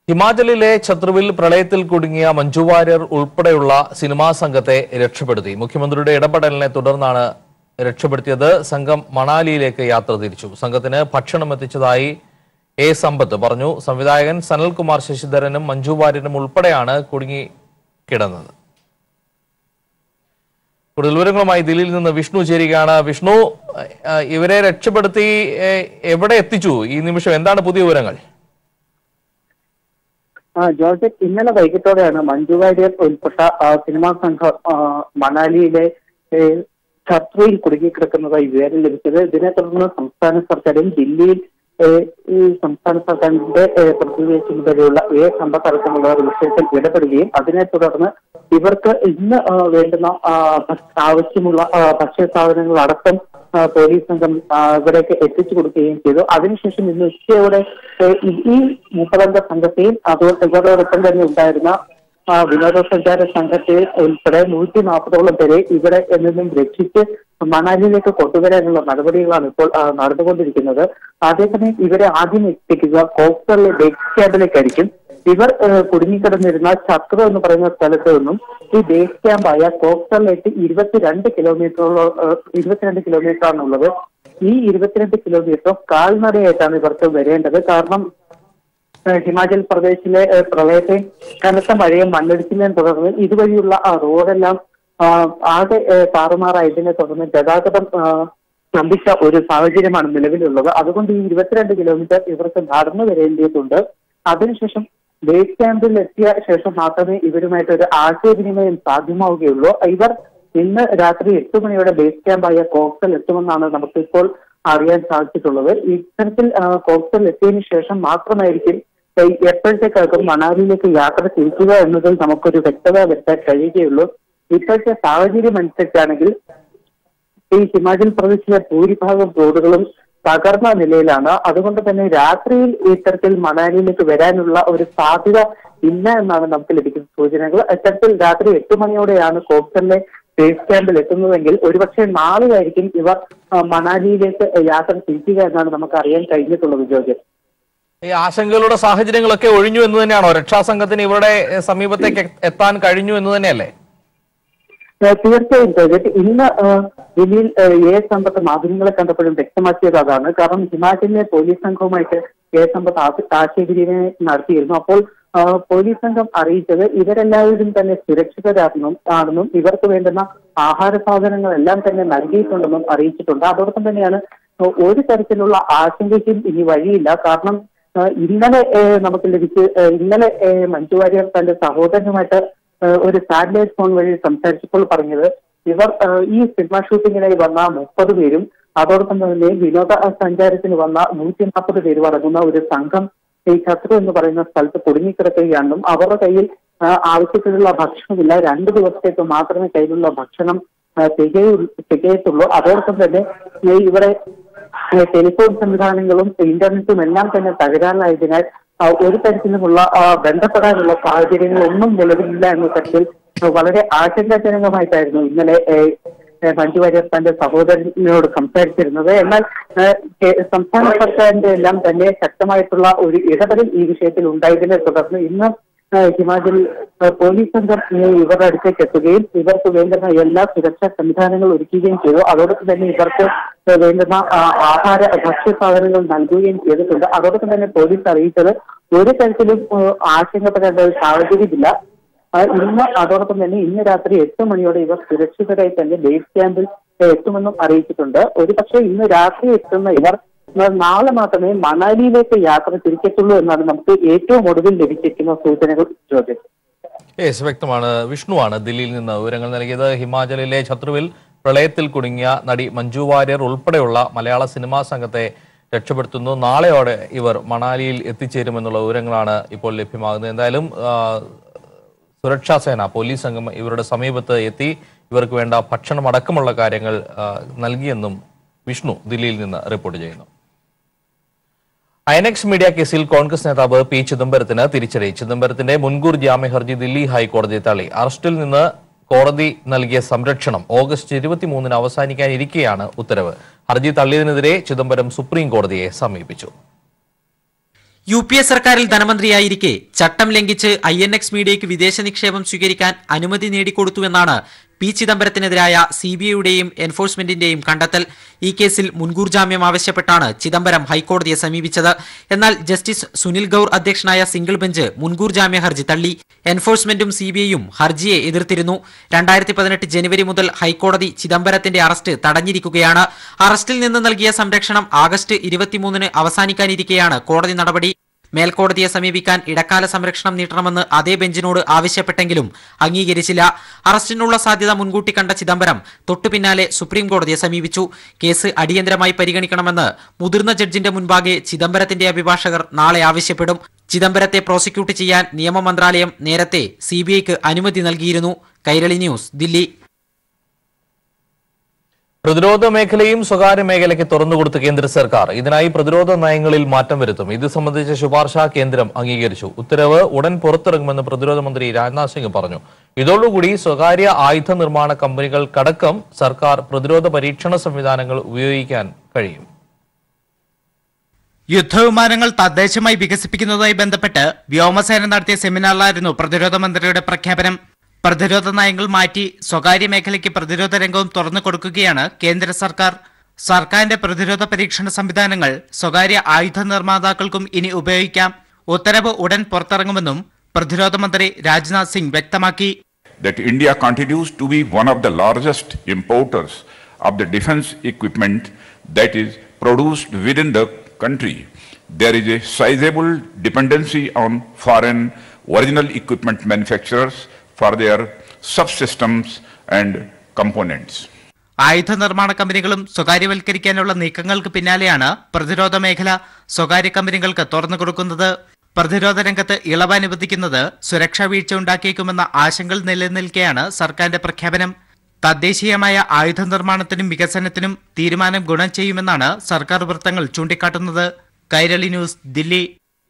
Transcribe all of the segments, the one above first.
ഹിമാചലിലെ ഛത്രുവിൽ പ്രളയത്തിൽ കുടുങ്ങിയ മഞ്ജു വാര്യർ ഉൾപ്പെടെയുള്ള സിനിമാ സംഘത്തെ രക്ഷപ്പെടുത്തി മുഖ്യമന്ത്രിയുടെ ഇടപെടലിനെ തുടർന്നാണ് രക്ഷപ്പെടുത്തിയത് സംഘം മണാലിയിലേക്ക് യാത്ര തിരിച്ചു സംഘത്തിന് ഭക്ഷണം എത്തിച്ചതായി എ സമ്പത്ത് പറഞ്ഞു സംവിധായകൻ സനൽകുമാർ ശശിധരനും മഞ്ജു വാര്യരും ഉൾപ്പെടെയാണ് കുടുങ്ങി കിടന്നത് കൂടുതൽ വിവരങ്ങളുമായി ദില്ലിയിൽ നിന്ന് വിഷ്ണു ചേരുകയാണ് വിഷ്ണു ഏഹ്, ഇവരെ രക്ഷപ്പെടുത്തി ഏഹ്, എവിടെ എത്തിച്ചു ഈ നിമിഷം എന്താണ് പുതിയ വിവരങ്ങൾ ആ, ജോർജ് ഇന്നലെ വൈകിട്ടോടെയാണ് മഞ്ജു വാര്യർ ഉൾപ്പെട്ട ആ, സിനിമാ സംഘം ആ, മണാലിയിലെ ഏ, ഛത്രുവിൽ കുടുങ്ങിക്കിടക്കുന്നതായി വിവരം ലഭിച്ചത് ഇതിനെ തുടർന്ന് സംസ്ഥാന സർക്കാരും ദില്ലിയിൽ ഏ, ഈ സംസ്ഥാന സർക്കാരിന്റെ ഏ, പ്രതിനിധി ചുമതലയുള്ള എ സമ്പത്ത് അടക്കമുള്ളവർ വിഷയത്തിൽ ഇടപെടുകയും അതിനെ തുടർന്ന് ഇവർക്ക് ഇന്ന് ആ, വേണ്ടുന്ന ആ, ഭക്ഷ- ആവശ്യമുള്ള ആ, ഭക്ഷ്യ സാധനങ്ങൾ അടക്കം ആ, പോലീസ് സംഘം ആ, ഇവിടേക്ക് എത്തിച്ചു കൊടുക്കുകയും ചെയ്തു അതിനുശേഷം ഇന്ന് ഉച്ചയോടെ ഏ, ഈ- ഈ മുപ്പതംഗ സംഘത്തെയും അതുകൊണ്ട് ഇവരോടൊപ്പം തന്നെ ഉണ്ടായിരുന്ന ആ, വിനോദസഞ്ചാര സംഘത്തെ ഉൾപ്പെടെ നൂറ്റി നാൽപ്പതോളം പേരെ ഇവിടെ നിന്നും രക്ഷിച്ച് മണാലിയിലേക്ക് കൊണ്ടുവരാനുള്ള നടപടികളാണ് ഇപ്പോൾ ആ, നടന്നുകൊണ്ടിരിക്കുന്നത് അതേസമയം ഇവരെ ആദ്യം എത്തിക്കുക കോക്സറിലെ ബേസ് ക്യാമ്പിലേക്കായിരിക്കും ഇവർ ഏഹ്, കുടുങ്ങിക്കിടന്നിരുന്ന ഛത്രു എന്ന് പറയുന്ന സ്ഥലത്ത് നിന്നും ഈ ബേസ് ക്യാമ്പായ കോക്സറിലേക്ക് ഇരുപത്തിരണ്ട് കിലോമീറ്ററോളം ഏഹ്, ഇരുപത്തിരണ്ട് കിലോമീറ്റർ ആണുള്ളത് ഈ ഇരുപത്തിരണ്ട് കിലോമീറ്റർ കാൽനടയായിട്ടാണ് ഇവർക്ക് വരേണ്ടത് കാരണം ഏഹ്, ഹിമാചൽ പ്രദേശിലെ ഏഹ്, പ്രളയത്തെ കനത്ത മഴയും മണ്ണിടിച്ചിലിനെ തുടർന്ന് ഇതുവഴിയുള്ള ആ റോഡെല്ലാം ആ, ആകെ ഏഹ്, താറുമാറായതിനെ തുടർന്ന് ഗതാഗതം ആ, സ്തംഭിച്ച ഒരു സാഹചര്യമാണ് നിലവിലുള്ളത് അതുകൊണ്ട് ഈ ഇരുപത്തിരണ്ട് കിലോമീറ്റർ ഇവർക്ക് നടന്നു വരേണ്ടതുണ്ട് അതിനുശേഷം ബേസ് ക്യാമ്പിൽ എത്തിയ ശേഷം മാത്രമേ ഇവരുമായിട്ട് ഒരു ആശയവിനിമയം സാധ്യമാവുകയുള്ളൂ ഇവർ ഇന്ന് രാത്രി എട്ട് മണിയോടെ ബേസ് ക്യാമ്പായ കോക്സൽ എത്തുമെന്നാണ് നമുക്കിപ്പോൾ അറിയാൻ സാധിച്ചിട്ടുള്ളത് ഇത്തരത്തിൽ ആ, കോക്സൽ എത്തിയതിനു ശേഷം മാത്രമായിരിക്കും ഈ എപ്പോഴത്തേക്കാകും മണാലിയിലേക്ക് യാത്ര തിരിക്കുക എന്നതിൽ നമുക്കൊരു വ്യക്തത വരുത്താൻ കഴിയുകയുള്ളൂ ഇപ്പോഴത്തെ സാഹചര്യം അനുസരിച്ചാണെങ്കിൽ ഈ ഹിമാചൽ പ്രദേശിലെ ഭൂരിഭാഗം റോഡുകളും തകർന്ന നിലയിലാണ് അതുകൊണ്ട് തന്നെ രാത്രിയിൽ ഇത്തരത്തിൽ മണാലിയിലേക്ക് വരാനുള്ള ഒരു സാധ്യത ഇല്ല എന്നാണ് നമുക്ക് ലഭിക്കുന്ന സൂചനകൾ ഇത്തരത്തിൽ രാത്രി എട്ട് മണിയോടെയാണ് കോക്സറിലെ ബേസ് ക്യാമ്പിൽ എത്തുന്നതെങ്കിൽ ഒരുപക്ഷെ നാളെയായിരിക്കും ഇവർ ആ, മണാലിയിലേക്ക് യാത്ര തിരിക്കുക എന്നാണ് നമുക്ക് അറിയാൻ കഴിഞ്ഞിട്ടുള്ളത് ജോജൻ ഈ ആശങ്കകളുടെ സാഹചര്യങ്ങളൊക്കെ ഒഴിഞ്ഞു എന്ന് തന്നെയാണോ രക്ഷാസംഘത്തിന് ഇവരുടെ ഏഹ്, സമീപത്തേക്ക് എ- എത്താൻ കഴിഞ്ഞു എന്ന് തന്നെയല്ലേ ഏഹ് തീർച്ചയായും ജോജറ്റ് ഇന്ന് ഏഹ് ദില്ലിയിൽ ഏഹ് എ സമ്പത്ത് മാധ്യമങ്ങളെ കണ്ടപ്പോഴും വ്യക്തമാക്കിയത് അതാണ് കാരണം ഹിമാചലിലെ പോലീസ് സംഘവുമായിട്ട് എ സമ്പത്ത് ആശ- ആശയവിനിമയം നടത്തിയിരുന്നു അപ്പോൾ ഏഹ് പോലീസ് സംഘം അറിയിച്ചത് ഇവരെല്ലാവരും തന്നെ സുരക്ഷിതരാണെന്നും ആണെന്നും ഇവർക്ക് വേണ്ടുന്ന ആഹാര സാധനങ്ങളെല്ലാം തന്നെ നൽകിയിട്ടുണ്ടെന്നും അറിയിച്ചിട്ടുണ്ട് അതോടൊപ്പം തന്നെയാണ് ഏഹ് ഒരു തരത്തിലുള്ള ആശങ്കയ്ക്കും ഇനി വഴിയില്ല കാരണം ഏഹ് ഇന്നലെ ഏഹ് നമുക്ക് ലഭിച്ച് ഏഹ് ഇന്നലെ ഏഹ് മഞ്ജു വാര്യർ തന്റെ സഹോദരനുമായിട്ട് ഏഹ് ഒരു സാറ്റലൈറ്റ് ഫോൺ വഴി സംസാരിച്ചപ്പോൾ പറഞ്ഞത് ഇവർ ഏഹ് ഈ സിനിമ ഷൂട്ടിങ്ങിനായി വന്ന മുപ്പത് പേരും അതോടൊപ്പം തന്നെ വിനോദ സഞ്ചാരത്തിന് വന്ന നൂറ്റി നാൽപ്പത് പേരും അടങ്ങുന്ന ഒരു സംഘം ഈ ഛത്രു എന്ന് പറയുന്ന സ്ഥലത്ത് കുടുങ്ങിക്കിടക്കുകയാണെന്നും അവരുടെ കയ്യിൽ ഏഹ് ആവശ്യത്തിനുള്ള ഭക്ഷണമില്ല രണ്ടു ദിവസത്തേക്ക് മാത്രമേ കയ്യിലുള്ള ഭക്ഷണം ഏഹ് തികയു തികയത്തുള്ളൂ അതോടൊപ്പം തന്നെ ഈ ഇവിടെ ഏഹ് ടെലിഫോൺ സംവിധാനങ്ങളും ഇന്റർനെറ്റും എല്ലാം തന്നെ തകരാറിലായതിനാൽ ആ, ഒരു തരത്തിലുമുള്ള ആ, ബന്ധപ്പെടാനുള്ള സാഹചര്യങ്ങളൊന്നും നിലവിലില്ല എന്ന തരത്തിൽ വളരെ ആശങ്കാജനകമായിട്ടായിരുന്നു ഇന്നലെ ഏഹ്, ഏഹ് മഞ്ജു വാര്യർ തന്റെ സഹോദരനോട് സംസാരിച്ചിരുന്നത് എന്നാൽ ഏഹ്, കേ- സംസ്ഥാന സർക്കാരിന്റെ എല്ലാം തന്നെ ശക്തമായിട്ടുള്ള ഒരു ഇടപെടൽ ഈ വിഷയത്തിൽ ഉണ്ടായതിനെ തുടർന്ന് ഇന്ന് ഏഹ്, ഹിമാചൽ ഏഹ്, പോലീസ് സംഘം ഏഹ്, ഇവരുടെ അടുത്തേക്ക് എത്തുകയും ഇവർക്ക് വേണ്ടുന്ന എല്ലാ സുരക്ഷാ സംവിധാനങ്ങളും ഒരുക്കുകയും ചെയ്തു അതോടൊപ്പം തന്നെ ഇവർക്ക് ഏഹ്, വേണ്ടുന്ന ആ, ആഹാര ഭക്ഷ്യ സാധനങ്ങൾ നൽകുകയും ചെയ്തിട്ടുണ്ട് അതോടൊപ്പം തന്നെ പോലീസ് അറിയിച്ചത് ഒരു തരത്തിലും ഏഹ്, ആശങ്കപ്പെടേണ്ട ഒരു സാഹചര്യമില്ല ആ, ഇന്ന് അതോടൊപ്പം തന്നെ ഇന്ന് രാത്രി എട്ട് മണിയോടെ ഇവർ സുരക്ഷിതരായി തന്നെ ബേസ് ക്യാമ്പിൽ ഏഹ്, എത്തുമെന്നും അറിയിച്ചിട്ടുണ്ട് ഒരു പക്ഷേ ഇന്ന് രാത്രി എത്തുന്ന ഇവർ ഏഹ്, നാളെ മാത്രമേ മണാലിയിലേക്ക് യാത്ര തിരിക്കത്തുള്ളൂ എന്നാണ് നമുക്ക് ഏറ്റവും ഒടുവിൽ ലഭിച്ചിരിക്കുന്ന സൂചനകൾ ചോദ്യം യെസ് വ്യക്തമാണ് വിഷ്ണുവാണ് ദില്ലിയിൽ നിന്ന് വിവരങ്ങൾ നൽകിയത് ഹിമാചലിലെ ഛത്രുവിൽ പ്രളയത്തിൽ കുടുങ്ങിയ നടി മഞ്ജു വാര്യർ ഉൾപ്പെടെയുള്ള മലയാള സിനിമാ സംഘത്തെ രക്ഷപ്പെടുത്തുന്നു നാളെയോടെ ഇവർ മണാലിയിൽ എത്തിച്ചേരുമെന്നുള്ള വിവരങ്ങളാണ് ഇപ്പോൾ ലഭ്യമാകുന്നത് എന്തായാലും ആ, സുരക്ഷാ സേന പോലീസ് സംഘം ഇവരുടെ സമീപത്ത് എത്തി ഇവർക്ക് വേണ്ട ഭക്ഷണം അടക്കമുള്ള കാര്യങ്ങൾ ആ, നൽകിയെന്നും വിഷ്ണു ദില്ലിയിൽ നിന്ന് റിപ്പോർട്ട് ചെയ്യുന്നു ഐനക്സ് മീഡിയ കേസിൽ കോൺഗ്രസ് നേതാവ് പി ചിദംബരത്തിന് തിരിച്ചടി ചിദംബരത്തിന്റെ മുൻകൂർ ജാമ്യ ഹർജി ദില്ലി ഹൈക്കോടതി തള്ളി അറസ്റ്റിൽ നിന്ന് കോടതി നൽകിയ സംരക്ഷണം ഓഗസ്റ്റ് ഇരുപത്തിമൂന്നിന് അവസാനിക്കാനിരിക്കെയാണ് ഉത്തരവ് ഹർജി തള്ളിയതിനെതിരെ ചിദംബരം സുപ്രീം കോടതിയെ സമീപിച്ചു യു പി എ സർക്കാരിൽ ധനമന്ത്രിയായിരിക്കെ ചട്ടം ലംഘിച്ച് ഐ എൻ എക്സ് മീഡിയയ്ക്ക് വിദേശ നിക്ഷേപം സ്വീകരിക്കാൻ അനുമതി നേടിക്കൊടുത്തുവെന്നാണ് പി ചിദംബരത്തിനെതിരായ സി ബി ഐയുടെയും എൻഫോഴ്സ്മെന്റിന്റെയും കണ്ടെത്തൽ ഈ കേസിൽ മുൻകൂർ ജാമ്യം ആവശ്യപ്പെട്ടാണ് ചിദംബരം ഹൈക്കോടതിയെ സമീപിച്ചത് എന്നാൽ ജസ്റ്റിസ് സുനിൽ ഗൌർ അധ്യക്ഷനായ സിംഗിൾ ബെഞ്ച് മുൻകൂർ ജാമ്യ ഹർജി തള്ളി എൻഫോഴ്സ്മെന്റും സി ബി ഐയും ഹർജിയെ എതിർത്തിരുന്നു രണ്ടായിരത്തി പതിനെട്ട് ജനുവരി മുതൽ ഹൈക്കോടതി ചിദംബരത്തിന്റെ അറസ്റ്റ് തടഞ്ഞിരിക്കുകയാണ് അറസ്റ്റിൽ നിന്ന് നൽകിയ സംരക്ഷണം ആഗസ്റ്റ് ഇരുപത്തിമൂന്നിന് അവസാനിക്കാനിരിക്കെയാണ് കോടതി നടപടി മേൽക്കോടതിയെ സമീപിക്കാൻ ഇടക്കാല സംരക്ഷണം നീട്ടണമെന്ന് അതേ ബെഞ്ചിനോട് ആവശ്യപ്പെട്ടെങ്കിലും അംഗീകരിച്ചില്ല അറസ്റ്റിനുള്ള സാധ്യത മുൻകൂട്ടി കണ്ട ചിദംബരം തൊട്ടുപിന്നാലെ സുപ്രീം കോടതിയെ സമീപിച്ചു കേസ് അടിയന്തരമായി പരിഗണിക്കണമെന്ന് മുതിർന്ന ജഡ്ജിന്റെ മുൻപാകെ ചിദംബരത്തിന്റെ അഭിഭാഷകർ നാളെ ആവശ്യപ്പെടും ചിദംബരത്തെ പ്രോസിക്യൂട്ട് ചെയ്യാൻ നിയമ മന്ത്രാലയം നേരത്തെ സിബിഐക്ക് അനുമതി നൽകിയിരുന്നു കൈരളി ന്യൂസ് ദില്ലി പ്രതിരോധ മേഖലയും സ്വകാര്യ മേഖലയ്ക്ക് തുറന്നുകൊടുത്ത കേന്ദ്ര സർക്കാർ ഇതിനായി പ്രതിരോധ നയങ്ങളിൽ മാറ്റം വരുത്തും ഇത് സംബന്ധിച്ച ശുപാർശ കേന്ദ്രം അംഗീകരിച്ചു ഉത്തരവ് ഉടൻ പുറത്തിറങ്ങുമെന്ന് പ്രതിരോധ മന്ത്രി രാജ്നാഥ് സിംഗ് പറഞ്ഞു ഇതോടുകൂടി സ്വകാര്യ ആയുധ നിർമ്മാണ കമ്പനികൾക്കടക്കം സർക്കാർ പ്രതിരോധ പരീക്ഷണ സംവിധാനങ്ങൾ ഉപയോഗിക്കാൻ കഴിയും യുദ്ധവിമാനങ്ങൾ തദ്ദേശമായി വികസിപ്പിക്കുന്നതുമായി ബന്ധപ്പെട്ട് വ്യോമസേന നടത്തിയ സെമിനാറിലായിരുന്നു പ്രതിരോധ മന്ത്രിയുടെ പ്രഖ്യാപനം പ്രതിരോധ നയങ്ങൾ മാറ്റി സ്വകാര്യ മേഖലയ്ക്ക് പ്രതിരോധ രംഗവും തുറന്നു കൊടുക്കുകയാണ് കേന്ദ്ര സർക്കാർ സർക്കാരിന്റെ പ്രതിരോധ പരീക്ഷണ സംവിധാനങ്ങൾ സ്വകാര്യ ആയുധ നിർമ്മാതാക്കൾക്കും ഇനി ഉപയോഗിക്കാം ഉത്തരവ് ഉടൻ പുറത്തിറങ്ങുമെന്നും പ്രതിരോധ മന്ത്രി രാജ്നാഥ് സിംഗ് വ്യക്തമാക്കി that India continues to be one of the largest importers of the defense equipment that is produced within the country. There is a sizable dependency on foreign original equipment manufacturers for their subsystems and components. ആയുധ നിർമ്മാണ കമ്പനികളും സ്വകാര്യവൽക്കരിക്കാനുള്ള നീക്കങ്ങൾക്ക് പിന്നാലെയാണ് പ്രതിരോധ മേഖല സ്വകാര്യ കമ്പനികൾക്ക് തുറന്നു കൊടുക്കുന്നത് പ്രതിരോധ രംഗത്ത് ഇളവ് അനുവദിക്കുന്നത് സുരക്ഷാ വീഴ്ച ഉണ്ടാക്കിയേക്കുമെന്ന ആശങ്കകൾ നിലനിൽക്കെയാണ് സർക്കാരിന്റെ പ്രഖ്യാപനം തദ്ദേശീയമായ ആയുധ നിർമ്മാണത്തിനും വികസനത്തിനും തീരുമാനം ഗുണം ചെയ്യുമെന്നാണ് സർക്കാർ വൃത്തങ്ങൾ ചൂണ്ടിക്കാട്ടുന്നത് കൈരളി ന്യൂസ് ദില്ലി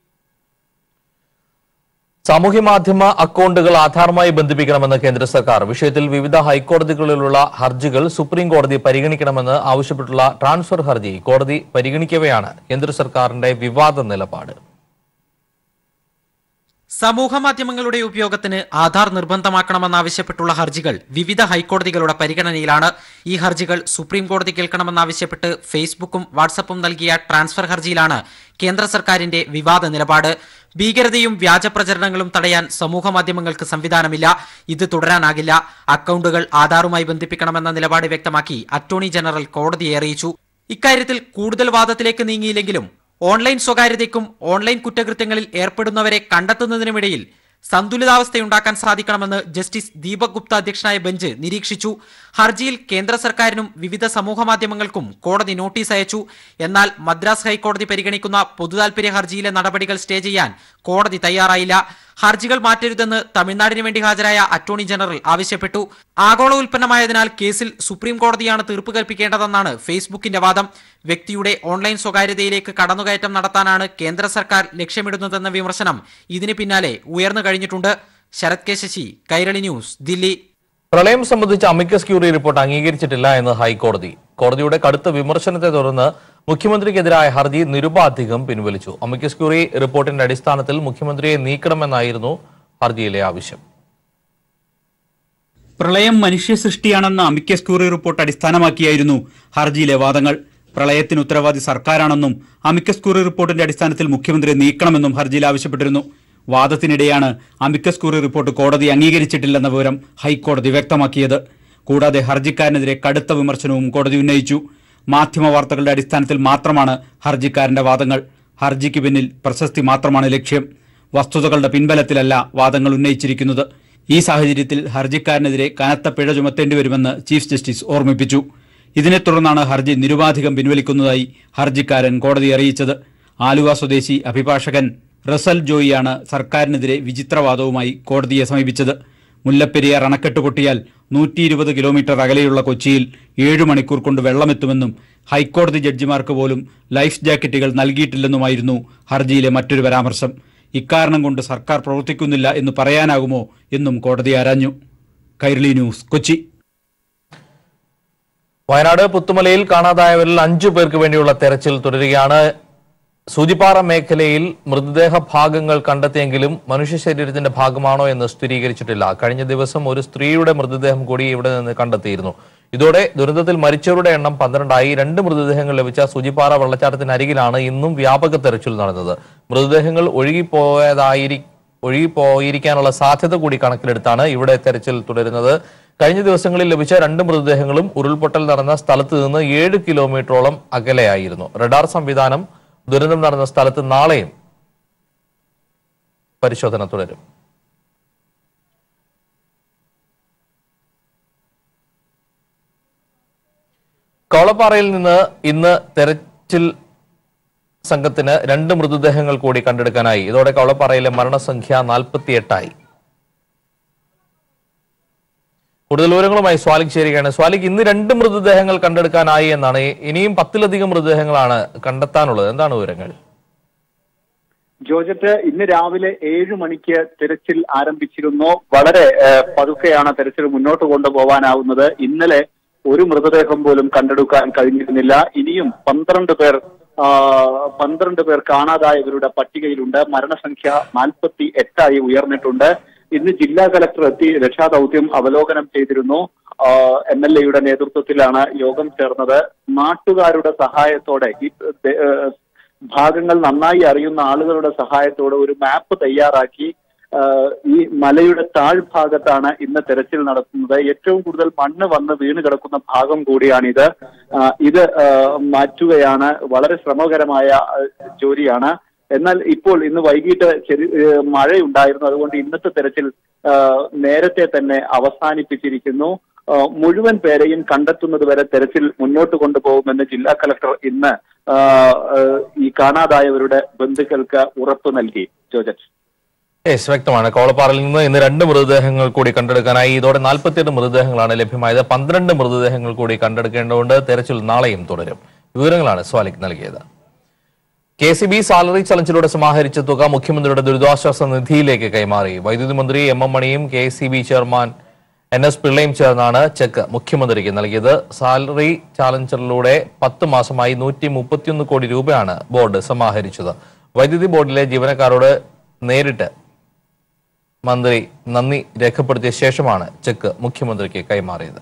സാമൂഹ്യ മാധ്യമ അക്കൗണ്ടുകൾ ആധാറുമായി ബന്ധിപ്പിക്കണമെന്ന് കേന്ദ്ര സർക്കാർ വിഷയത്തിൽ വിവിധ ഹൈക്കോടതികളിലുള്ള ഹർജികൾ സുപ്രീം കോടതി പരിഗണിക്കണമെന്ന് ആവശ്യപ്പെട്ടുള്ള ട്രാൻസ്ഫർ ഹർജി കോടതി പരിഗണിക്കവെയാണ് കേന്ദ്ര സർക്കാരിന്റെ വിവാദ നിലപാട് സമൂഹ മാധ്യമങ്ങളുടെ ഉപയോഗത്തിന് ആധാർ നിർബന്ധമാക്കണമെന്നാവശ്യപ്പെട്ടുള്ള ഹർജികൾ വിവിധ ഹൈക്കോടതികളുടെ പരിഗണനയിലാണ് ഈ ഹർജികൾ സുപ്രീം കോടതി കേൾക്കണമെന്നാവശ്യപ്പെട്ട് ഫേസ്ബുക്കും വാട്സപ്പും നൽകിയ ട്രാൻസ്ഫർ ഹർജിയിലാണ് കേന്ദ്ര സർക്കാരിന്റെ വിവാദ നിലപാട് ഭീകരതയും വ്യാജ പ്രചരണങ്ങളും തടയാൻ സമൂഹ മാധ്യമങ്ങൾക്ക് സംവിധാനമില്ല ഇത് തുടരാനാകില്ല അക്കൗണ്ടുകൾ ആധാറുമായി ബന്ധിപ്പിക്കണമെന്ന നിലപാട് വ്യക്തമാക്കി അറ്റോർണി ജനറൽ കോടതിയെ അറിയിച്ചു ഇക്കാര്യത്തിൽ കൂടുതൽ വാദത്തിലേക്ക് നീങ്ങിയില്ലെങ്കിലും ഓൺലൈൻ സ്വകാര്യതയ്ക്കും ഓൺലൈൻ കുറ്റകൃത്യങ്ങളിൽ ഏർപ്പെടുന്നവരെ കണ്ടെത്തുന്നതിനുമിടയിൽ സന്തുലിതാവസ്ഥയുണ്ടാക്കാൻ സാധിക്കണമെന്ന് ജസ്റ്റിസ് ദീപക് ഗുപ്ത അധ്യക്ഷനായ ബെഞ്ച് നിരീക്ഷിച്ചു ഹർജിയിൽ കേന്ദ്ര സർക്കാരിനും വിവിധ സമൂഹ മാധ്യമങ്ങൾക്കും കോടതി നോട്ടീസ് അയച്ചു എന്നാൽ മദ്രാസ് ഹൈക്കോടതി പരിഗണിക്കുന്ന പൊതുതാൽപര്യ ഹർജിയിലെ നടപടികൾ സ്റ്റേ ചെയ്യാൻ കോടതി തയ്യാറായില്ല ഹർജികൾ മാറ്റരുതെന്ന് തമിഴ്നാടിന് വേണ്ടി ഹാജരായ അറ്റോർണി ജനറൽ ആവശ്യപ്പെട്ടു ആഗോള ഉൽപ്പന്നമായതിനാൽ കേസിൽ സുപ്രീം കോടതിയാണ് തീർപ്പ് കൽപ്പിക്കേണ്ടതെന്നാണ് ഫേസ്ബുക്കിന്റെ വാദം വ്യക്തിയുടെ ഓൺലൈൻ സ്വകാര്യതയിലേക്ക് കടന്നുകയറ്റം നടത്താനാണ് കേന്ദ്ര സർക്കാർ ലക്ഷ്യമിടുന്നതെന്ന വിമർശനം ഇതിന് പിന്നാലെ ഉയർന്നു കഴിഞ്ഞിട്ടുണ്ട് ശരത് കെ ശശി കൈരളി ന്യൂസ് ദില്ലി പ്രളയം സംബന്ധിച്ച അമിക്കസ് ക്യൂറി റിപ്പോർട്ട് അംഗീകരിച്ചിട്ടില്ല എന്ന് ഹൈക്കോടതി കോടതിയുടെ കടുത്ത വിമർശനത്തെ തുടർന്ന് മുഖ്യമന്ത്രിക്കെതിരായ ഹർജി നിരുപാധികം പിൻവലിച്ചു അമിക്കസ് ക്യൂറി റിപ്പോർട്ടിന്റെ അടിസ്ഥാനത്തിൽ മുഖ്യമന്ത്രിയെ നീക്കണമെന്നായിരുന്നു ഹർജിയിലെ ആവശ്യം പ്രളയം മനുഷ്യ സൃഷ്ടിയാണെന്ന അമിക്കസ് ക്യൂറി റിപ്പോർട്ട് അടിസ്ഥാനമാക്കിയായിരുന്നു ഹർജിയിലെ വാദങ്ങൾ പ്രളയത്തിന് ഉത്തരവാദി സർക്കാരാണെന്നും അമിക്കസ് ക്യൂറി റിപ്പോർട്ടിന്റെ അടിസ്ഥാനത്തിൽ മുഖ്യമന്ത്രിയെ നീക്കണമെന്നും ഹർജിയിൽ ആവശ്യപ്പെട്ടിരുന്നു വാദത്തിനിടെയാണ് അമിക്കസ് ക്യൂറി റിപ്പോർട്ട് കോടതി അംഗീകരിച്ചിട്ടില്ലെന്ന വിവരം ഹൈക്കോടതി വ്യക്തമാക്കിയത് കൂടാതെ ഹർജിക്കാരനെതിരെ കടുത്ത വിമർശനവും കോടതി ഉന്നയിച്ചു മാധ്യമ വാർത്തകളുടെ അടിസ്ഥാനത്തിൽ മാത്രമാണ് ഹർജിക്കാരന്റെ വാദങ്ങൾ ഹർജിക്ക് പിന്നിൽ പ്രശസ്തി മാത്രമാണ് ലക്ഷ്യം വസ്തുതകളുടെ പിൻബലത്തിലല്ല വാദങ്ങൾ ഉന്നയിച്ചിരിക്കുന്നത് ഈ സാഹചര്യത്തിൽ ഹർജിക്കാരനെതിരെ കനത്ത പിഴ ചുമത്തേണ്ടി വരുമെന്ന് ചീഫ് ജസ്റ്റിസ് ഓർമ്മിപ്പിച്ചു ഇതിനെ തുടർന്നാണ് ഹർജി നിരുപാധികം പിൻവലിക്കുന്നതായി ഹർജിക്കാരൻ കോടതിയെ അറിയിച്ചത് ആലുവ സ്വദേശി അഭിഭാഷകൻ റസൽ ജോയിയാണ് സർക്കാരിനെതിരെ വിചിത്രവാദവുമായി കോടതിയെ സമീപിച്ചത് മുല്ലപ്പെരിയാർ അണക്കെട്ട് പൊട്ടിയാൽ നൂറ്റി ഇരുപത് കിലോമീറ്റർ അകലെയുള്ള കൊച്ചിയിൽ ഏഴു മണിക്കൂർ കൊണ്ട് വെള്ളമെത്തുമെന്നും ഹൈക്കോടതി ജഡ്ജിമാർക്ക് പോലും ലൈഫ് ജാക്കറ്റുകൾ നൽകിയിട്ടില്ലെന്നുമായിരുന്നു ഹർജിയിലെ മറ്റൊരു പരാമർശം ഇക്കാരണം കൊണ്ട് സർക്കാർ പ്രവർത്തിക്കുന്നില്ല എന്ന് പറയാനാകുമോ എന്നും കോടതി ആരാഞ്ഞു കൈരളി ന്യൂസ് കൊച്ചി വയനാട് പുത്തുമലയിൽ കാണാതായവരിൽ അഞ്ചു പേർക്ക് വേണ്ടിയുള്ള തെരച്ചിൽ തുടരുകയാണ് സൂചിപ്പാറ മേഖലയിൽ മൃതദേഹ ഭാഗങ്ങൾ കണ്ടെത്തിയെങ്കിലും മനുഷ്യ ശരീരത്തിന്റെ ഭാഗമാണോ എന്ന് സ്ഥിരീകരിച്ചിട്ടില്ല കഴിഞ്ഞ ദിവസം ഒരു സ്ത്രീയുടെ മൃതദേഹം കൂടി ഇവിടെ നിന്ന് കണ്ടെത്തിയിരുന്നു ഇതോടെ ദുരന്തത്തിൽ മരിച്ചവരുടെ എണ്ണം പന്ത്രണ്ടായി രണ്ട് മൃതദേഹങ്ങൾ ലഭിച്ച സൂചിപ്പാറ വെള്ളച്ചാട്ടത്തിനരികിലാണ് ഇന്നും വ്യാപക തെരച്ചിൽ നടന്നത് മൃതദേഹങ്ങൾ ഒഴുകിപ്പോയതായിരി ഒഴുകിപ്പോയിരിക്കാനുള്ള സാധ്യത കൂടി കണക്കിലെടുത്താണ് ഇവിടെ തെരച്ചിൽ തുടരുന്നത് കഴിഞ്ഞ ദിവസങ്ങളിൽ ലഭിച്ച രണ്ട് മൃതദേഹങ്ങളും ഉരുൾപൊട്ടൽ നടന്ന സ്ഥലത്ത് നിന്ന് ഏഴ് കിലോമീറ്ററോളം അകലെയായിരുന്നു റഡാർ സംവിധാനം ദുരന്തം നടന്ന സ്ഥലത്ത് നാളെയും പരിശോധന തുടരും കവളപ്പാറയിൽ നിന്ന് ഇന്ന് തെരച്ചിൽ സംഘത്തിന് രണ്ട് മൃതദേഹങ്ങൾ കൂടി കണ്ടെടുക്കാനായി ഇതോടെ കവളപ്പാറയിലെ മരണസംഖ്യ നാൽപ്പത്തിയെട്ടായി കൂടുതൽ വിവരങ്ങളുമായി സ്വാലിക് ചേരുകയാണ് സ്വാലിക് ഇന്ന് രണ്ട് മൃതദേഹങ്ങൾ കണ്ടെടുക്കാനായി എന്നാണ് ഇനിയും പത്തിലധികം മൃതദേഹങ്ങളാണ് കണ്ടെത്താനുള്ളത് എന്താണ് വിവരങ്ങൾ ജോർജറ്റ് ഇന്ന് രാവിലെ ഏഴു മണിക്ക് തിരച്ചിൽ ആരംഭിച്ചിരുന്നു വളരെ ഏഹ്, പതുക്കെയാണ് തിരച്ചിൽ മുന്നോട്ട് കൊണ്ടുപോകാനാവുന്നത് ഇന്നലെ ഒരു മൃതദേഹം പോലും കണ്ടെടുക്കാൻ കഴിഞ്ഞിരുന്നില്ല ഇനിയും പന്ത്രണ്ട് പേർ ആ, പന്ത്രണ്ട് പേർ കാണാതായവരുടെ പട്ടികയിലുണ്ട് മരണസംഖ്യ നാൽപ്പത്തി എട്ടായി ഉയർന്നിട്ടുണ്ട് ഇന്ന് ജില്ലാ കലക്ടർ എത്തി രക്ഷാദൌത്യം അവലോകനം ചെയ്തിരുന്നു എം എൽ എയുടെ നേതൃത്വത്തിലാണ് യോഗം ചേർന്നത് നാട്ടുകാരുടെ സഹായത്തോടെ ഈ ദേ- ഏഹ്, ഭാഗങ്ങൾ നന്നായി അറിയുന്ന ആളുകളുടെ സഹായത്തോടെ ഒരു മാപ്പ് തയ്യാറാക്കി ആ, ഈ മലയുടെ താഴ്ഭാഗത്താണ് ഇന്ന് തെരച്ചിൽ നടത്തുന്നത് ഏറ്റവും കൂടുതൽ മണ്ണ് വന്ന് വീണ് കിടക്കുന്ന ഭാഗം കൂടിയാണിത് ആ, ഇത് ആ, മാറ്റുകയാണ് വളരെ ശ്രമകരമായ ആ, ജോലിയാണ് എന്നാൽ ഇപ്പോൾ ഇന്ന് വൈകിട്ട് ചെറു ഏ, മഴയുണ്ടായിരുന്നു അതുകൊണ്ട് ഇന്നത്തെ തെരച്ചിൽ ആ, നേരത്തെ തന്നെ അവസാനിപ്പിച്ചിരിക്കുന്നു ആ, മുഴുവൻ പേരെയും കണ്ടെത്തുന്നത് വരെ തെരച്ചിൽ മുന്നോട്ട് കൊണ്ടുപോകുമെന്ന് ജില്ലാ കലക്ടർ ഇന്ന് ആ, ആ, ഈ കാണാതായവരുടെ ബന്ധുക്കൾക്ക് ഉറപ്പ് നൽകി ജോജറ്റ് യെസ് വ്യക്തമാണ് കോളപ്പാറയിൽ നിന്ന് ഇന്ന് രണ്ട് മൃതദേഹങ്ങൾ കൂടി കണ്ടെടുക്കാനായി ഇതോടെ നാൽപ്പത്തിയെട്ട് മൃതദേഹങ്ങളാണ് ലഭ്യമായത് പന്ത്രണ്ട് മൃതദേഹങ്ങൾ കൂടി കണ്ടെടുക്കേണ്ടതുകൊണ്ട് തെരച്ചിൽ നാളെയും തുടരും വിവരങ്ങളാണ് സ്വാലിക് നൽകിയത് കെ സി ബി സാലറി ചലഞ്ചിലൂടെ സമാഹരിച്ച തുക മുഖ്യമന്ത്രിയുടെ ദുരിതാശ്വാസ നിധിയിലേക്ക് കൈമാറി വൈദ്യുതി മന്ത്രി എം എം മണിയും K C B chairman N S പിള്ളയും ചേർന്നാണ് ചെക്ക് മുഖ്യമന്ത്രിക്ക് നൽകിയത് സാലറി ചാലഞ്ചറിലൂടെ പത്ത് മാസമായി നൂറ്റി മുപ്പത്തിയൊന്ന് കോടി രൂപയാണ് ബോർഡ് സമാഹരിച്ചത് വൈദ്യുതി ബോർഡിലെ ജീവനക്കാരോട് നേരിട്ട് മന്ത്രി നന്ദി രേഖപ്പെടുത്തിയ ശേഷമാണ് ചെക്ക് മുഖ്യമന്ത്രിക്ക് കൈമാറിയത്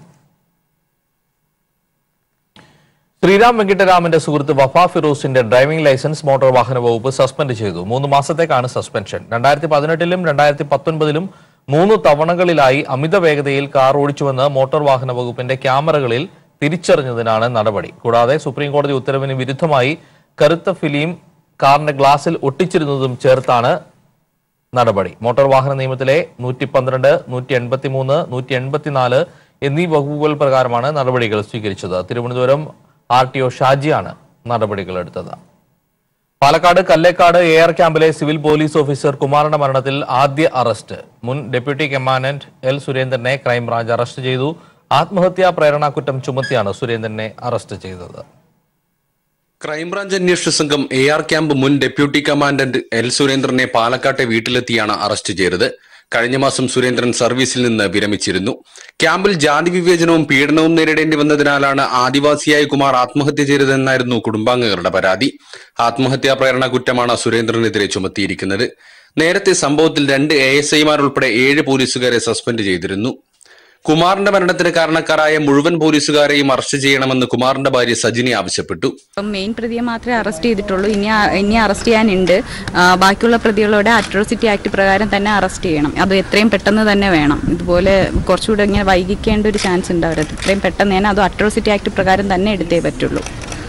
ശ്രീരാം വെങ്കിട്ടരാമന്റെ സുഹൃത്ത് വഫ ഫിറോസിന്റെ ഡ്രൈവിംഗ് ലൈസൻസ് മോട്ടോർ വാഹന വകുപ്പ് സസ്പെൻഡ് ചെയ്തു മൂന്ന് മാസത്തേക്കാണ് സസ്പെൻഷൻ രണ്ടായിരത്തി പതിനെട്ടിലും രണ്ടായിരത്തി പത്തൊൻപതിലും മൂന്ന് തവണകളിലായി അമിത വേഗതയിൽ കാർ ഓടിച്ചുവെന്ന് മോട്ടോർ വാഹന വകുപ്പിന്റെ ക്യാമറകളിൽ തിരിച്ചറിഞ്ഞതിനാണ് നടപടി കൂടാതെ സുപ്രീം കോടതി ഉത്തരവിന് വിരുദ്ധമായി കറുത്ത ഫിലിം കാറിന്റെ ഗ്ലാസിൽ ഒട്ടിച്ചിരുന്നതും ചേർത്താണ് നടപടി മോട്ടോർ വാഹന നിയമത്തിലെ നൂറ്റി പന്ത്രണ്ട് നൂറ്റി എൺപത്തി മൂന്ന് നൂറ്റി എൺപത്തിനാല് എന്നീ വകുപ്പുകൾ പ്രകാരമാണ് നടപടികൾ സ്വീകരിച്ചത് തിരുവനന്തപുരം ആർ ടി ഒ ഷാജിയാണ് നടപടികൾ എടുത്തത് പാലക്കാട് കല്ലേക്കാട് എ ആർ ക്യാമ്പിലെ സിവിൽ പോലീസ് ഓഫീസർ കുമാറിന്റെ മരണത്തിൽ ആദ്യ അറസ്റ്റ് മുൻ ഡെപ്യൂട്ടി കമാൻഡന്റ് എൽ സുരേന്ദ്രനെ ക്രൈംബ്രാഞ്ച് അറസ്റ്റ് ചെയ്തു ആത്മഹത്യാ പ്രേരണാകുറ്റം ചുമത്തിയാണ് സുരേന്ദ്രനെ അറസ്റ്റ് ചെയ്തത് ക്രൈംബ്രാഞ്ച് അന്വേഷണ സംഘം എ ആർ ക്യാമ്പ് മുൻ ഡെപ്യൂട്ടി കമാൻഡന്റ് എൽ സുരേന്ദ്രനെ പാലക്കാട്ടെ വീട്ടിലെത്തിയാണ് അറസ്റ്റ് ചെയ്തത് കഴിഞ്ഞ മാസം സുരേന്ദ്രൻ സർവീസിൽ നിന്ന് വിരമിച്ചിരുന്നു ക്യാമ്പിൽ ജാതി വിവേചനവും പീഡനവും നേരിടേണ്ടി വന്നതിനാലാണ് ആദിവാസിയായ കുമാർ ആത്മഹത്യ ചെയ്തതെന്നായിരുന്നു കുടുംബാംഗങ്ങളുടെ പരാതി ആത്മഹത്യാ പ്രേരണ കുറ്റമാണ് സുരേന്ദ്രനെതിരെ ചുമത്തിയിരിക്കുന്നത് നേരത്തെ സംഭവത്തിൽ രണ്ട് എ എസ് ഐമാർ ഉൾപ്പെടെ ഏഴ് പോലീസുകാരെ സസ്പെൻഡ് ചെയ്തിരുന്നു കുമാറിന്റെ മരണത്തിന് കാരണക്കാരായ മുഴുവൻ പോലീസുകാരെയും അറസ്റ്റ് ചെയ്യണമെന്ന് കുമാറിന്റെ ഭാര്യ സജിനി ആവശ്യപ്പെട്ടു ഇപ്പം മെയിൻ പ്രതിയെ മാത്രമേ അറസ്റ്റ് ചെയ്തിട്ടുള്ളൂ ഇനി ആ- ഇനി അറസ്റ്റ് ചെയ്യാനുണ്ട് ആ, ബാക്കിയുള്ള പ്രതികളോട് അട്രോസിറ്റി ആക്ട് പ്രകാരം തന്നെ അറസ്റ്റ് ചെയ്യണം അത് എത്രയും പെട്ടെന്ന് തന്നെ വേണം ഇതുപോലെ കുറച്ചുകൂടെ ഇങ്ങനെ വൈകിക്കേണ്ട ഒരു ചാൻസ് ഉണ്ട് അവരത് എത്രയും പെട്ടെന്ന് തന്നെ അത് അട്രോസിറ്റി ആക്ട് പ്രകാരം തന്നെ എടുത്തേ പറ്റുള്ളൂ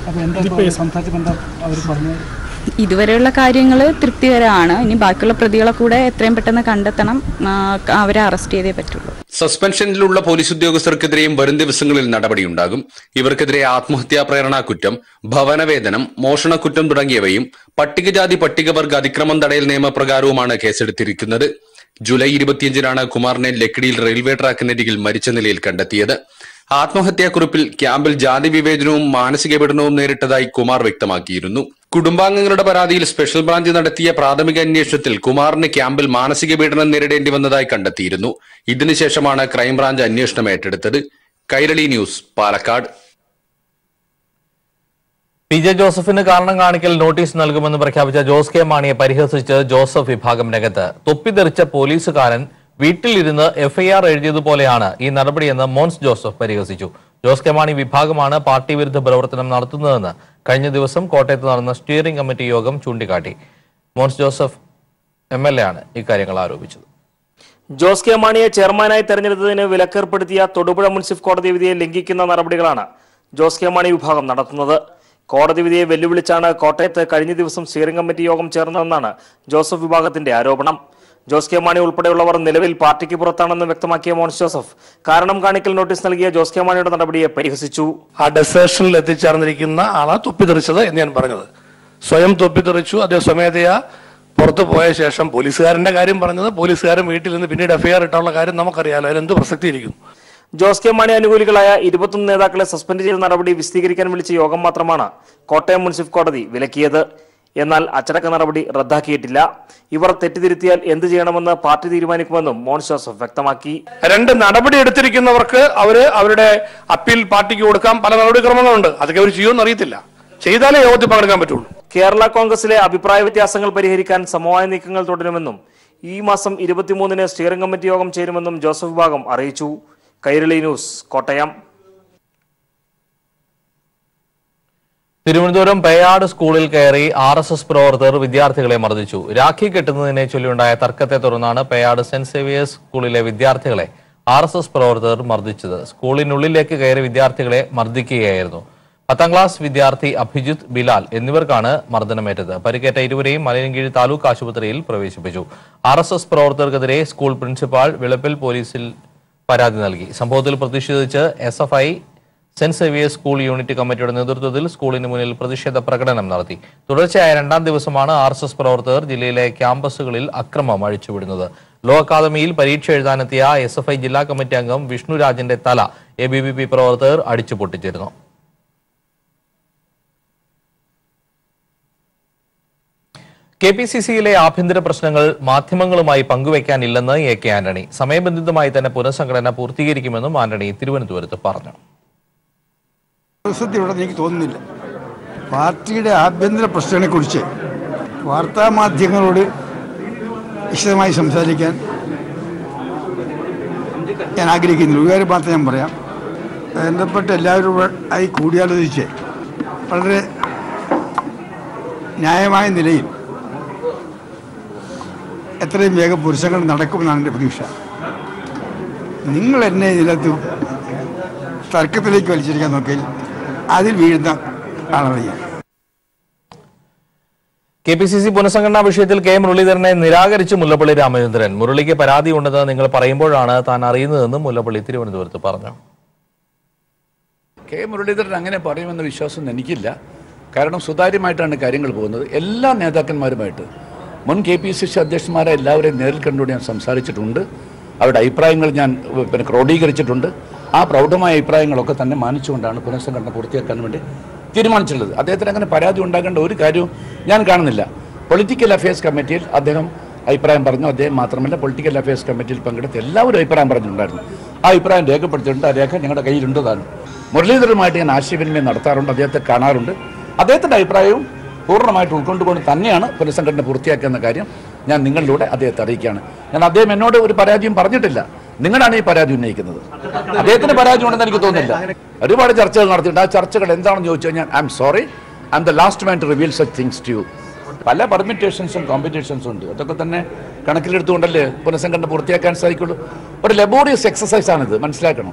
ഇതുവരെയുള്ള കാര്യങ്ങൾ തൃപ്തികരമാണ് ഇനി ബാക്കിയുള്ള പ്രതികളെ കൂടെ എത്രയും പെട്ടെന്ന് കണ്ടെത്തണം ആ, അവരെ അറസ്റ്റ് ചെയ്തേ പറ്റുള്ളൂ സസ്പെൻഷനിലുള്ള പോലീസ് ഉദ്യോഗസ്ഥർക്കെതിരെയും വരും ദിവസങ്ങളിൽ നടപടിയുണ്ടാകും ഇവർക്കെതിരെ ആത്മഹത്യാ പ്രേരണാ കുറ്റം ഭവനവേതനം മോഷണക്കുറ്റം തുടങ്ങിയവയും പട്ടികജാതി പട്ടികവർഗ അതിക്രമം തടയൽ നിയമപ്രകാരവുമാണ് കേസെടുത്തിരിക്കുന്നത് ജൂലൈ ഇരുപത്തിയഞ്ചിനാണ് കുമാറിനെ ലക്കിടിയിൽ റെയിൽവേ ട്രാക്കിനരികിൽ മരിച്ച നിലയിൽ കണ്ടെത്തിയത് ആത്മഹത്യാക്കുറിപ്പിൽ ക്യാമ്പിൽ ജാതി വിവേചനവും മാനസിക പീഡനവും നേരിട്ടതായി കുമാർ വ്യക്തമാക്കിയിരുന്നു കുടുംബാംഗങ്ങളുടെ പരാതിയിൽ സ്പെഷ്യൽ ബ്രാഞ്ച് നടത്തിയ പ്രാഥമിക അന്വേഷണത്തിൽ കുമാറിന് ക്യാമ്പിൽ മാനസിക പീഡനം നേരിടേണ്ടി വന്നതായി കണ്ടെത്തിയിരുന്നു ഇതിനുശേഷമാണ് ക്രൈംബ്രാഞ്ച് അന്വേഷണം ഏറ്റെടുത്തത് Kairali news Palakkad P J ജോസഫിന് കാരണം കാണിക്കൽ നോട്ടീസ് നൽകുമെന്ന് പ്രഖ്യാപിച്ച ജോസ് കെ മാണിയെ പരിഹസിച്ച് ജോസഫ് വിഭാഗം രംഗത്ത് തൊപ്പിതെറിച്ച പോലീസുകാരൻ വീട്ടിലിരുന്ന് എഫ്ഐആർ എഴുതിയതുപോലെയാണ് ഈ നടപടിയെന്ന് മോൻസ് ജോസഫ് പരിഹസിച്ചു ജോസ് കെ മാണി വിഭാഗമാണ് പാർട്ടി വിരുദ്ധ പ്രവർത്തനം നടത്തുന്നതെന്ന് കഴിഞ്ഞ ദിവസം കോട്ടയത്ത് നടന്ന സ്റ്റിയറിംഗ് കമ്മിറ്റി യോഗം ചൂണ്ടിക്കാട്ടി Mons Joseph M L A ആണ് ഇക്കാര്യങ്ങൾ ആരോപിച്ചത് ജോസ് കെ മാണിയെ ചെയർമാനായി തെരഞ്ഞെടുത്തതിന് വിലക്കേർപ്പെടുത്തിയ തൊടുപുഴ മുൻസിഫ് കോടതി വിധിയെ ലംഘിക്കുന്ന നടപടികളാണ് ജോസ് കെ മാണി വിഭാഗം നടത്തുന്നത് കോടതി വിധിയെ വെല്ലുവിളിച്ചാണ് കോട്ടയത്ത് കഴിഞ്ഞ ദിവസം സ്റ്റിയറിംഗ് കമ്മിറ്റി യോഗം ചേർന്നതെന്നാണ് ജോസഫ് വിഭാഗത്തിന്റെ ആരോപണം ജോസ് കെ മാണി ഉൾപ്പെടെയുള്ളവർ നിലവിൽ പാർട്ടിക്ക് പുറത്താണെന്ന് വ്യക്തമാക്കിയ മോൻസ് ജോസഫ് കാരണം കാണിക്കൽ നോട്ടീസ് നൽകിയ ജോസ് കെ മാണിയുടെ നടപടിയെ പരിഹസിച്ചു ആ ഡെസേഷനിൽ എത്തിച്ചേർന്നിരിക്കുന്ന ആളാ തൊപ്പിത്തെറിച്ചത് എന്ന് ഞാൻ പറഞ്ഞത് സ്വയം തൊപ്പിത്തെറിച്ചു അതേ സ്വമേധയാ പുറത്തു പോയ ശേഷം പോലീസുകാരന്റെ കാര്യം പറഞ്ഞത് പോലീസുകാരൻ വീട്ടിൽ നിന്ന് പിന്നീട് എഫ്ഐആർ ഇട്ടുള്ള കാര്യം നമുക്കറിയാലോ അതിലെന്ത് പ്രസക്തി ഇരിക്കുന്നു ജോസ് കെ മാണി അനുകൂലികളായ ഇരുപത്തൊന്ന് നേതാക്കളെ സസ്പെൻഡ് ചെയ്ത നടപടി വിശദീകരിക്കാൻ വിളിച്ച യോഗം മാത്രമാണ് കോട്ടയം മുൻസിഫ് കോടതി വിലക്കിയത് എന്നാൽ അച്ചടക്ക നടപടി റദ്ദാക്കിയിട്ടില്ല ഇവർ തെറ്റിതിരുത്തിയാൽ എന്ത് ചെയ്യണമെന്ന് പാർട്ടി തീരുമാനിക്കുമെന്നും മോൻസ് ജോസഫ് വ്യക്തമാക്കി രണ്ട് നടപടി എടുത്തിരിക്കുന്നവർക്ക് അവര് അവരുടെ അപ്പീൽ പാർട്ടിക്ക് കൊടുക്കാൻ പല നടപടിക്രമങ്ങളുണ്ട് അതൊക്കെ അവർ ചെയ്യുമെന്ന് അറിയത്തില്ല ചെയ്താലേ യോഗത്തിൽ പങ്കെടുക്കാൻ പറ്റുള്ളൂ കേരള കോൺഗ്രസിലെ അഭിപ്രായ വ്യത്യാസങ്ങൾ പരിഹരിക്കാൻ സമവായ നീക്കങ്ങൾ തുടരുമെന്നും ഈ മാസം ഇരുപത്തിമൂന്നിന് സ്റ്റിയറിംഗ് കമ്മിറ്റി യോഗം ചേരുമെന്നും ജോസഫ് വിഭാഗം അറിയിച്ചു കൈരളി ന്യൂസ് കോട്ടയം തിരുവനന്തപുരം പേയാട് സ്കൂളിൽ കയറി ആർ എസ് എസ് പ്രവർത്തകർ വിദ്യാർത്ഥികളെ മർദ്ദിച്ചു രാഖി കെട്ടുന്നതിനെ ചൊല്ലിയുണ്ടായ തർക്കത്തെ തുടർന്നാണ് പേയാട് സെന്റ് സേവിയേഴ്സ് സ്കൂളിലെ വിദ്യാർത്ഥികളെ ആർ എസ് എസ് പ്രവർത്തകർ മർദ്ദിച്ചത് സ്കൂളിനുള്ളിലേക്ക് കയറി വിദ്യാർത്ഥികളെ മർദ്ദിക്കുകയായിരുന്നു പത്താം ക്ലാസ് വിദ്യാർത്ഥി അഭിജിത്ത് ബിലാൽ എന്നിവർക്കാണ് മർദ്ദനമേറ്റത് പരിക്കേറ്റ ഇരുവരെയും മലയൻകീഴ് താലൂക്ക് ആശുപത്രിയിൽ പ്രവേശിപ്പിച്ചു ആർ എസ് എസ് പ്രവർത്തകർക്കെതിരെ സ്കൂൾ പ്രിൻസിപ്പാൾ വിളപ്പിൽ പോലീസിൽ പരാതി നൽകി സംഭവത്തിൽ പ്രതിഷേധിച്ച് S F I Saint Xavier's school unit committee നേതൃത്വത്തിൽ സ്കൂളിന് മുന്നിൽ പ്രതിഷേധ പ്രകടനം നടത്തി തുടർച്ചയായ രണ്ടാം ദിവസമാണ് ആർ എസ് എസ് പ്രവർത്തകർ ജില്ലയിലെ ക്യാമ്പസുകളിൽ അക്രമം അഴിച്ചുവിടുന്നത് ലോ അക്കാദമിയിൽ പരീക്ഷ എഴുതാനെത്തിയ എസ് എഫ് ഐ ജില്ലാ കമ്മിറ്റി അംഗം വിഷ്ണുരാജിന്റെ തല എ ബി വി പി പ്രവർത്തകർ അടിച്ചു പൊട്ടിച്ചിരുന്നു കെ പി സി സിയിലെ ആഭ്യന്തര പ്രശ്നങ്ങൾ മാധ്യമങ്ങളുമായി പങ്കുവയ്ക്കാനില്ലെന്ന് എ കെ ആന്റണി സമയബന്ധിതമായി തന്നെ പുനഃസംഘടന പൂർത്തീകരിക്കുമെന്നും ആന്റണി തിരുവനന്തപുരത്ത് പറഞ്ഞു പ്രസക്തി ഇവിടെ എനിക്ക് തോന്നുന്നില്ല പാർട്ടിയുടെ ആഭ്യന്തര പ്രശ്നങ്ങളെക്കുറിച്ച് വാർത്താമാധ്യമങ്ങളോട് വിശദമായി സംസാരിക്കാൻ ഞാൻ ആഗ്രഹിക്കുന്നില്ല ഒരു കാര്യം മാത്രം ഞാൻ പറയാം ബന്ധപ്പെട്ട എല്ലാവരും കൂടെ ആയി കൂടിയാലോചിച്ച് വളരെ ന്യായമായ നിലയിൽ എത്രയും വേഗം പുരുഷങ്ങൾ നടക്കുമെന്നാണ് എൻ്റെ പ്രതീക്ഷ നിങ്ങൾ എന്നെ ഇതിനകത്ത് തർക്കത്തിലേക്ക് വലിച്ചിരിക്കാൻ നോക്കിയാൽ അതിൽ വീഴുന്ന ആളാണ് ഞാൻ കെ പി സി സി പുനഃസംഘടനാ വിഷയത്തിൽ കെ മുരളീധരനെ നിരാകരിച്ച് മുല്ലപ്പള്ളി രാമചന്ദ്രൻ മുരളിക്ക് പരാതിയുണ്ടെന്ന് നിങ്ങൾ പറയുമ്പോഴാണ് താൻ അറിയുന്നതെന്ന് മുല്ലപ്പള്ളി തിരുവനന്തപുരത്ത് പറഞ്ഞു കെ മുരളീധരൻ അങ്ങനെ പറയുമെന്ന വിശ്വാസം എനിക്കില്ല കാരണം സുതാര്യമായിട്ടാണ് കാര്യങ്ങൾ പോകുന്നത് എല്ലാ നേതാക്കന്മാരുമായിട്ട് മുൻ കെ പി സി സി അധ്യക്ഷന്മാരെ എല്ലാവരെയും നേരിൽ കണ്ടുകൊണ്ട് ഞാൻ സംസാരിച്ചിട്ടുണ്ട് അവരുടെ അഭിപ്രായങ്ങൾ ഞാൻ ഉം, പിന്നെ ക്രോഡീകരിച്ചിട്ടുണ്ട് ആ പ്രൗഢമായ അഭിപ്രായങ്ങളൊക്കെ തന്നെ മാനിച്ചുകൊണ്ടാണ് പുനഃസംഘടന പൂർത്തിയാക്കാൻ വേണ്ടി തീരുമാനിച്ചിട്ടുള്ളത് അദ്ദേഹത്തിന് അങ്ങനെ പരാതി ഉണ്ടാകേണ്ട ഒരു കാര്യവും ഞാൻ കാണുന്നില്ല പൊളിറ്റിക്കൽ അഫയേഴ്സ് കമ്മിറ്റിയിൽ അദ്ദേഹം അഭിപ്രായം പറഞ്ഞു അദ്ദേഹം മാത്രമല്ല പൊളിറ്റിക്കൽ അഫയേഴ്സ് കമ്മിറ്റിയിൽ പങ്കെടുത്ത് എല്ലാവരും അഭിപ്രായം പറഞ്ഞിട്ടുണ്ടായിരുന്നു ആ അഭിപ്രായം രേഖപ്പെടുത്തിയിട്ടുണ്ട് ആ രേഖ ഞങ്ങളുടെ കയ്യിലുണ്ട് താനും മുരളീധരനുമായിട്ട് ഞാൻ ആശയവിനിമയം നടത്താറുണ്ട് അദ്ദേഹത്തെ കാണാറുണ്ട് അദ്ദേഹത്തിൻ്റെ അഭിപ്രായവും പൂർണ്ണമായിട്ട് ഉൾക്കൊണ്ടുകൊണ്ട് തന്നെയാണ് പുനഃസംഘടന പൂർത്തിയാക്കുന്ന കാര്യം ഞാൻ നിങ്ങളിലൂടെ അദ്ദേഹത്തെ അറിയിക്കുകയാണ് ഞാൻ അദ്ദേഹം എന്നോട് ഒരു പരാതിയും പറഞ്ഞിട്ടില്ല നിങ്ങളാണ് ഈ പരാതി ഉന്നയിക്കുന്നത് അദ്ദേഹത്തിന് പരാതി ഉണ്ടെന്ന് എനിക്ക് തോന്നുന്നില്ല ഒരുപാട് ചർച്ചകൾ നടത്തിയിട്ടുണ്ട് ആ ചർച്ചകൾ എന്താണെന്ന് ചോദിച്ചു കഴിഞ്ഞാൽ I am sorry I am the last man to reveal such things to you പല പെർമിറ്റേഷൻസും കോമ്പറ്റീഷൻസും ഉണ്ട് അതൊക്കെ തന്നെ കണക്കിലെടുത്തുകൊണ്ടല്ലേ പുനഃസംഘടന പൂർത്തിയാക്കാൻ സാധിക്കുള്ളൂ ഒരു ലബോറിയസ് എക്സസൈസ് ആണിത് മനസ്സിലാക്കണം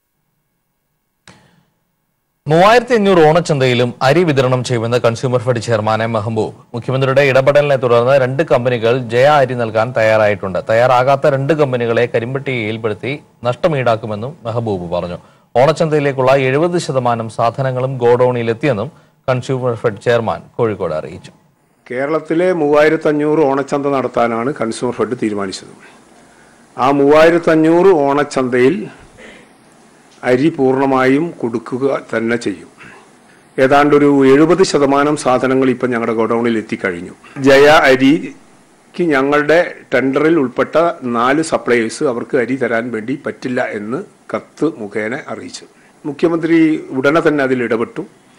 മൂവായിരത്തി അഞ്ഞൂറ് ഓണച്ചന്തയിലും അരി വിതരണം ചെയ്യുമെന്ന് Consumerfed chairman M Mehaboob മുഖ്യമന്ത്രിയുടെ ഇടപെടലിനെ തുടർന്ന് രണ്ട് കമ്പനികൾ ജയ അരി നൽകാൻ തയ്യാറായിട്ടുണ്ട് തയ്യാറാകാത്ത രണ്ട് കമ്പനികളെ കരിമ്പട്ടികയിൽപ്പെടുത്തി നഷ്ടം ഈടാക്കുമെന്നും മെഹബൂബ് പറഞ്ഞു ഓണച്ചന്തയിലേക്കുള്ള എഴുപത് ശതമാനം സാധനങ്ങളും ഗോഡൌണിലെത്തിയെന്നും കൺസ്യൂമർ ഫെഡ് ചെയർമാൻ കോഴിക്കോട് അറിയിച്ചു കേരളത്തിലെ മൂവായിരത്തി അഞ്ഞൂറ് ഓണച്ചന്ത നടത്താനാണ് കൺസ്യൂമർ ഫെഡ് തീരുമാനിച്ചത് ആ മൂവായിരത്തി അഞ്ഞൂറ് ഓണച്ചന്തയിൽ അരി പൂർണ്ണമായും കൊടുക്കുക തന്നെ ചെയ്യും ഏതാണ്ട് ഒരു എഴുപത് ശതമാനം സാധനങ്ങൾ ഇപ്പം ഞങ്ങളുടെ ഗോഡൌണിൽ എത്തിക്കഴിഞ്ഞു ജയ അരിക്ക് ഞങ്ങളുടെ ടെൻഡറിൽ ഉൾപ്പെട്ട നാല് സപ്ലയേഴ്സ് അവർക്ക് അരി തരാൻ വേണ്ടി പറ്റില്ല എന്ന് കത്ത് മുഖേന അറിയിച്ചു മുഖ്യമന്ത്രി ഉടനെ തന്നെ അതിൽ ഇടപെട്ടു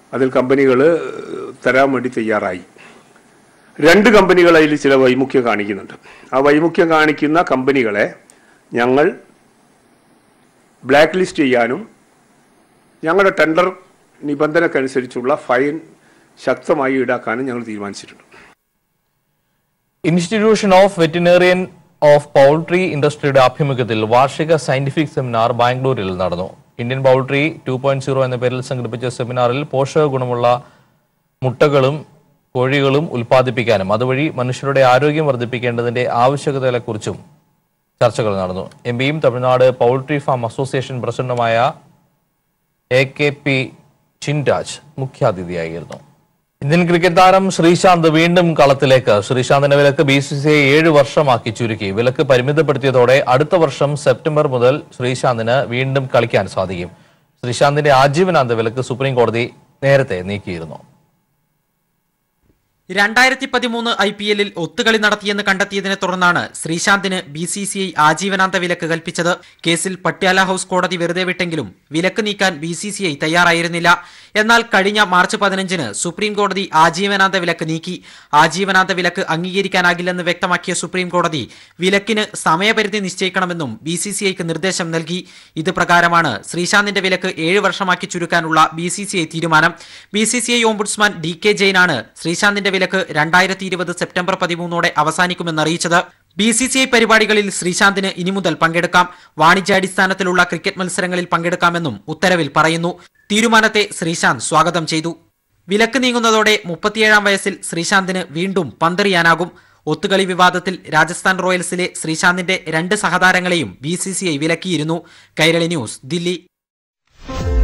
അതിൽ കമ്പനികൾ തരാൻ വേണ്ടി തയ്യാറായി രണ്ട് കമ്പനികൾ അതിൽ ചില വൈമുഖ്യം കാണിക്കുന്നുണ്ട് ആ വൈമുഖ്യം കാണിക്കുന്ന കമ്പനികളെ ഞങ്ങൾ ബ്ലാക്ക് ലിസ്റ്റ് ചെയ്യാനും ഞങ്ങളുടെ ടെൻഡർ നിബന്ധനക്കനുസരിച്ചുള്ള ഫൈൻ ശക്തമായി ഈടാക്കാനും ഞങ്ങൾ തീരുമാനിച്ചിട്ടുണ്ട് institution of veterinarian of poultry ഇൻഡസ്ട്രിയുടെ ആഭിമുഖ്യത്തിൽ വാർഷിക സയന്റിഫിക് സെമിനാർ ബാംഗ്ലൂരിൽ നടന്നു Indian poultry two point zero എന്ന പേരിൽ സംഘടിപ്പിച്ച സെമിനാറിൽ പോഷക ഗുണമുള്ള മുട്ടകളും കോഴികളും ഉൽപ്പാദിപ്പിക്കാനും അതുവഴി മനുഷ്യരുടെ ആരോഗ്യം വർദ്ധിപ്പിക്കേണ്ടതിന്റെ ആവശ്യകതകളെക്കുറിച്ചും ചർച്ചകൾ നടന്നു എം പിയും തമിഴ്നാട് പൗൾട്രി ഫാം അസോസിയേഷൻ പ്രസിഡന്റുമായ എ കെ പി ചിൻരാജ് മുഖ്യാതിഥിയായിരുന്നു ഇന്ത്യൻ ക്രിക്കറ്റ് താരം ശ്രീശാന്ത് വീണ്ടും കളത്തിലേക്ക് ശ്രീശാന്തിന്റെ വിലക്ക് ബി സി സി ഐ ഏഴ് വർഷമാക്കി ചുരുക്കി വിലക്ക് പരിമിതപ്പെടുത്തിയതോടെ അടുത്ത വർഷം സെപ്റ്റംബർ മുതൽ ശ്രീശാന്തിന് വീണ്ടും കളിക്കാൻ സാധിക്കും ശ്രീശാന്തിന്റെ ആജീവനാന്ത വിലക്ക് സുപ്രീം കോടതി നേരത്തെ നീക്കിയിരുന്നു രണ്ടായിരത്തി പതിമൂന്ന് ഐ പി എല്ലിൽ ഒത്തുകളി നടത്തിയെന്ന് കണ്ടെത്തിയതിനെ തുടർന്നാണ് ശ്രീശാന്തിന് ബി സി സി ഐ ആജീവനാന്ത വിലക്ക് കൽപ്പിച്ചത് കേസിൽ പട്യാല ഹൌസ് കോടതി വെറുതെ വിട്ടെങ്കിലും വിലക്ക് നീക്കാൻ ബി സി സി ഐ തയ്യാറായിരുന്നില്ല എന്നാൽ കഴിഞ്ഞ മാർച്ച് പതിനഞ്ചിന് സുപ്രീം കോടതി ആജീവനാന്ത വിലക്ക് നീക്കി ആജീവനാന്ത വിലക്ക് അംഗീകരിക്കാനാകില്ലെന്ന് വ്യക്തമാക്കിയ സുപ്രീം കോടതി വിലക്കിന് സമയപരിധി നിശ്ചയിക്കണമെന്നും ബി സി സി ഐക്ക് നിർദ്ദേശം നൽകി ഇത് പ്രകാരമാണ് ശ്രീശാന്തിന്റെ വിലക്ക് ഏഴ് വർഷമാക്കി ചുരുക്കാനുള്ള ബി സി സി ഐ തീരുമാനം B C C I ombudsman D K ജെയിനാണ് ശ്രീശാന്തിന്റെ വിലക്ക് രണ്ടായിരത്തി ഇരുപത് സെപ്റ്റംബർ പതിമൂന്നോടെ അവസാനിക്കുമെന്ന് അറിയിച്ചത് ബി സി സി ഐ പരിപാടികളിൽ ശ്രീശാന്തിന് ഇനി മുതൽ പങ്കെടുക്കാം വാണിജ്യാടിസ്ഥാനത്തിലുള്ള ക്രിക്കറ്റ് മത്സരങ്ങളിൽ പങ്കെടുക്കാമെന്നും ഉത്തരവിൽ പറയുന്നു തീരുമാനത്തെ ശ്രീശാന്ത് സ്വാഗതം ചെയ്തു വിലക്ക് നീങ്ങുന്നതോടെ മുപ്പത്തിയേഴാം വയസ്സിൽ ശ്രീശാന്തിന് വീണ്ടും പന്തെറിയാനാകും ഒത്തുകളി വിവാദത്തിൽ രാജസ്ഥാൻ റോയൽസിലെ ശ്രീശാന്തിന്റെ രണ്ട് സഹതാരങ്ങളെയും ബി സി സി ഐ വിലക്കിയിരുന്നു കൈരളി ന്യൂസ് ദില്ലി